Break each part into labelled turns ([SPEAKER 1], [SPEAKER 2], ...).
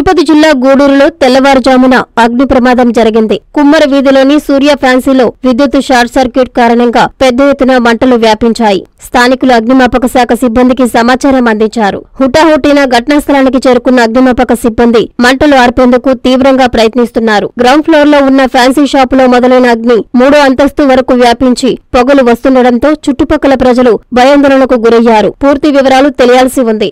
[SPEAKER 1] తిరుపతి జిల్లా గూడూరులో తెల్లవారుజామున అగ్ని ప్రమాదం జరిగింది కుమ్మర వీధిలోని సూర్య ఫ్యాన్సీలో విద్యుత్ షార్ట్ సర్క్యూట్ కారణంగా పెద్ద ఎత్తున మంటలు వ్యాపించాయి స్థానికులు అగ్నిమాపక శాఖ సిబ్బందికి సమాచారం అందించారు హుటాహుటిన ఘటనా స్థలానికి చేరుకున్న అగ్నిమాపక సిబ్బంది మంటలు ఆర్పేందుకు తీవ్రంగా ప్రయత్నిస్తున్నారు గ్రౌండ్ ఫ్లోర్ లో ఉన్న ఫ్యాన్సీ షాపులో మొదలైన అగ్ని మూడో అంతస్తు వరకు వ్యాపించి పొగలు వస్తుండటంతో చుట్టుపక్కల ప్రజలు భయాందోళనకు గురయ్యారు పూర్తి వివరాలు తెలియాల్సి ఉంది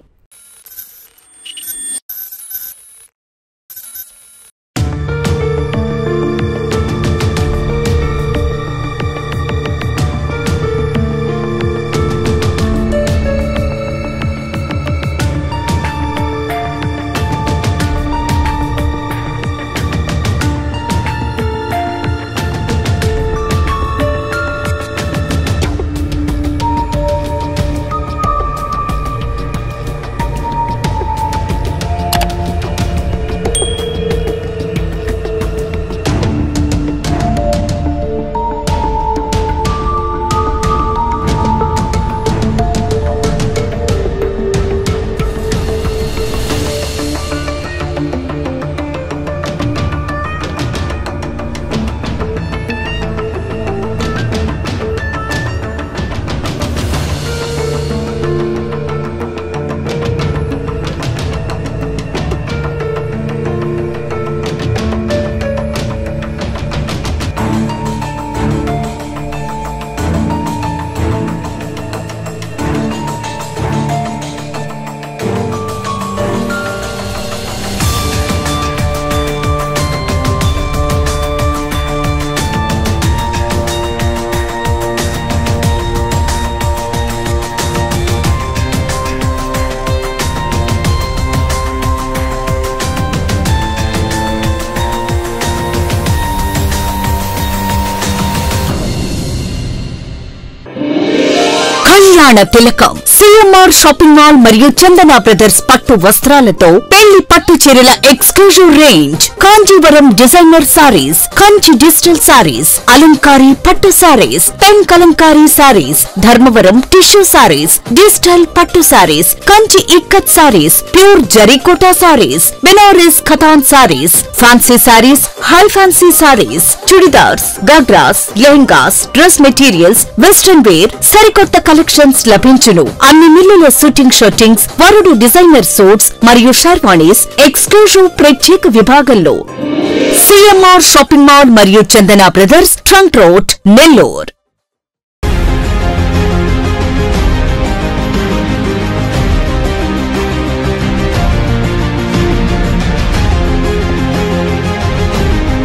[SPEAKER 2] కళ్యాణ తిలకం సిఎంఆర్ షాపింగ్ మాల్ మరియు చందన బ్రదర్స్ పట్టు వస్త్రాలతో పెళ్లి పట్టు చీరల exclusive range Kanjeevaram designer saris Kanchi digital saris అలంకారీ పట్టు saris pen Kalamkari saris Dharmavaram tissue saris digital పట్టు సారీస్ కంచి ఇక్కత్ సారీస్ ప్యూర్ జరీకోటా saris Banaras Katan saris fancy saris high fancy saris chudidars ghagras lehengas dress materials western wear సరికొత్త కలెక్షన్స్ లభించును అన్ని మిల్లుల షూటింగ్ షూటింగ్స్ వరుడు డిజైనర్ సూట్స్ మరియు షర్వాణీస్ ఎక్స్క్లూజివ్ ప్రత్యేక విభాగంలో సిఎంఆర్ షాపింగ్ మాల్ మరియు Chandana Brothers Trunk Road Nellore